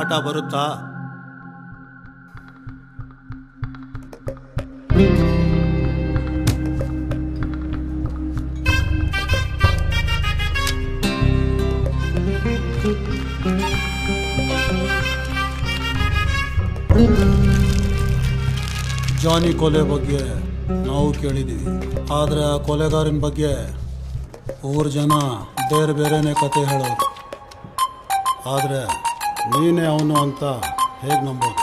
ಆಟ ಬರುತ್ತಾ ಜಾನಿ ಕೊಲೆ ಬಗ್ಗೆ ನಾವು ಕೇಳಿದ್ದೀವಿ ಆದರೆ ಆ ಕೊಲೆಗಾರನ ಬಗ್ಗೆ ಊರು ಜನ ಬೇರೆ ಬೇರೆನೇ ಕತೆ ಹೇಳೋರು ಆದರೆ ನೀನೇ ಅವನು ಅಂತ ಹೇಗೆ ನಂಬೋದು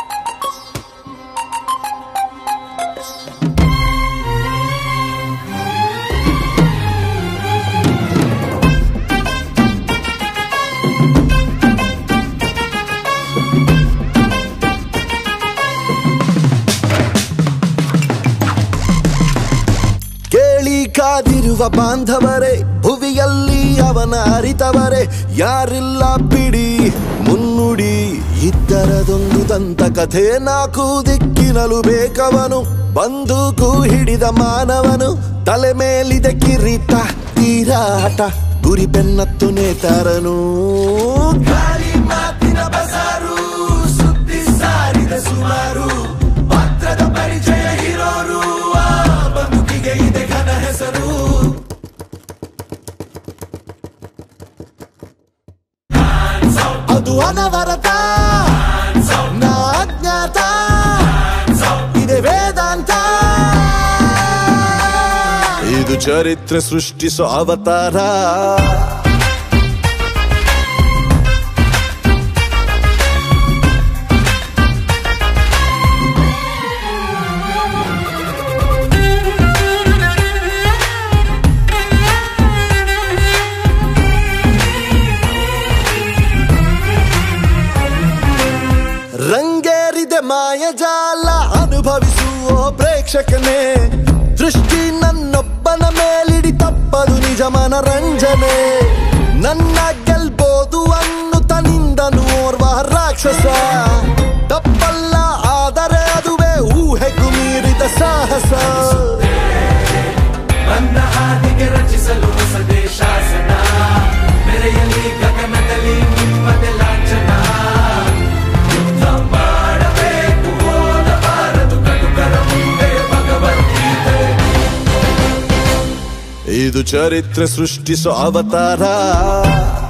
ಕೇಳಿ ಕಾದಿರುವ ಬಾಂಧವರೇ ಭುವಿಯಲ್ಲಿ ಅವನ ಅರಿತವರೇ ಯಾರಿಲ್ಲ ಬಿಡಿ ಮುನ್ನುಡಿ ಇದ್ದರದೊಂದು ದಂತ ಕಥೆ ನಾಲ್ಕು ದಿಕ್ಕಿನಲು ಬೇಕವನು ಬಂದೂಕು ಹಿಡಿದ ಮಾನವನು ತಲೆ ಮೇಲಿದೆ ಕಿರೀಟ ತೀರಾಟ ಗುರಿ ಬೆನ್ನತ್ತು ನೇತಾರನು ಗಾಳಿ ಮಾತಿನ ಬಸಾರು ಸುದ್ದಿ ಸಾರಿದ ಸುಮಾರು ಪಾತ್ರದ ಪರಿಚಯ ಇರೋರು ಆ ಬದುಕಿಗೆ ಇದೆ ಘನ ಹೆಸರು ಅದು ಅನವರತ ನಾ ಅಜ್ಞಾತ ಇದೆ ವೇದಾಂತ ಇದು ಚರಿತ್ರೆ ಸೃಷ್ಟಿಸೋ ಅವತಾರ ರಂಗೇರಿದೆ ಮಾಯಜಾಲ ಅನುಭವಿಸುವ ಪ್ರೇಕ್ಷಕನೇ ದೃಷ್ಟಿ ನನ್ನೊಬ್ಬನ ಮೇಲಿಡಿ ತಪ್ಪದು ನಿಜ ಮನರಂಜನೆ ನನ್ನ ಗೆಲ್ಬೋದು ಅನ್ನುತ್ತ ನಿಂದನು ಓರ್ವ ರಾಕ್ಷಸ ತಪ್ಪಲ್ಲ ಆದರೆ ಅದುವೇ ಊಹೆಗೂ ಮೀರಿದ ಸಾಹಸ ಬಂದ ಹಾದಿಗೆ ರಚಿಸಲು ಹೊಸದೇ ಶಾಸನ ಮೆರೆಯಲಿ ಗಗನದಲ್ಲಿ ನಿಮ್ಮದೆ ಲಾಂಛನ ಯುದ್ಧ ಮಾಡಬೇಕು ಹೋದಬಾರದು ಕಟುಕರ ಮುಂದೆ ಭಗವದ್ಗೀತೆ ಇದು ಚರಿತ್ರೆ ಸೃಷ್ಟಿಸೋ ಅವತಾರ